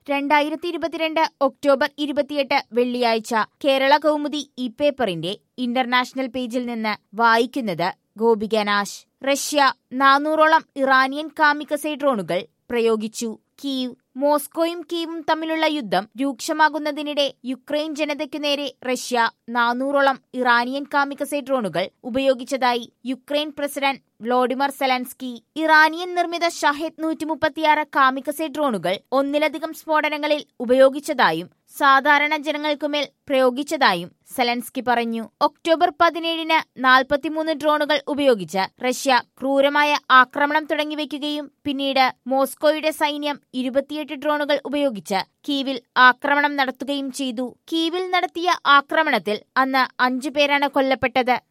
രണ്ടായിരത്തി ഇരുപത്തിരണ്ട് ഒക്ടോബർ ഇരുപത്തിയെട്ട് വെള്ളിയാഴ്ച കേരള കൗമുദി ഇ പേപ്പറിന്റെ ഇന്റർനാഷണൽ പേജിൽ നിന്ന് വായിക്കുന്നത് ഗോപിക നാശ് റഷ്യ നാനൂറോളം ഇറാനിയൻ കാമിക്കസൈ ഡ്രോണുകൾ പ്രയോഗിച്ചു കീവ് മോസ്കോയും കീവും തമ്മിലുള്ള യുദ്ധം രൂക്ഷമാകുന്നതിനിടെ യുക്രൈൻ ജനതയ്ക്കു നേരെ റഷ്യ നാനൂറോളം ഇറാനിയൻ കാമിക്കസൈ ഡ്രോണുകൾ ഉപയോഗിച്ചതായി Ukraine president Volodymyr Zelensky Iranian നിർമ്മിത ഷഹേദ് നൂറ്റി മുപ്പത്തിയാറ് കാമിക്കസൈ ഡ്രോണുകൾ ഒന്നിലധികം സ്ഫോടനങ്ങളിൽ ഉപയോഗിച്ചതായും സാധാരണ ജനങ്ങൾക്കുമേൽ പ്രയോഗിച്ചതായും സെലൻസ്കി പറഞ്ഞു ഒക്ടോബർ പതിനേഴിന് നാൽപ്പത്തിമൂന്ന് ഡ്രോണുകൾ ഉപയോഗിച്ച് റഷ്യ ക്രൂരമായ ആക്രമണം തുടങ്ങിവെക്കുകയും പിന്നീട് മോസ്കോയുടെ സൈന്യം ഇരുപത്തിയെട്ട് ഡ്രോണുകൾ ഉപയോഗിച്ച് കീവിൽ ആക്രമണം നടത്തുകയും ചെയ്തു കീവിൽ നടത്തിയ ആക്രമണത്തിൽ അന്ന് അഞ്ചു പേരാണ് കൊല്ലപ്പെട്ടത്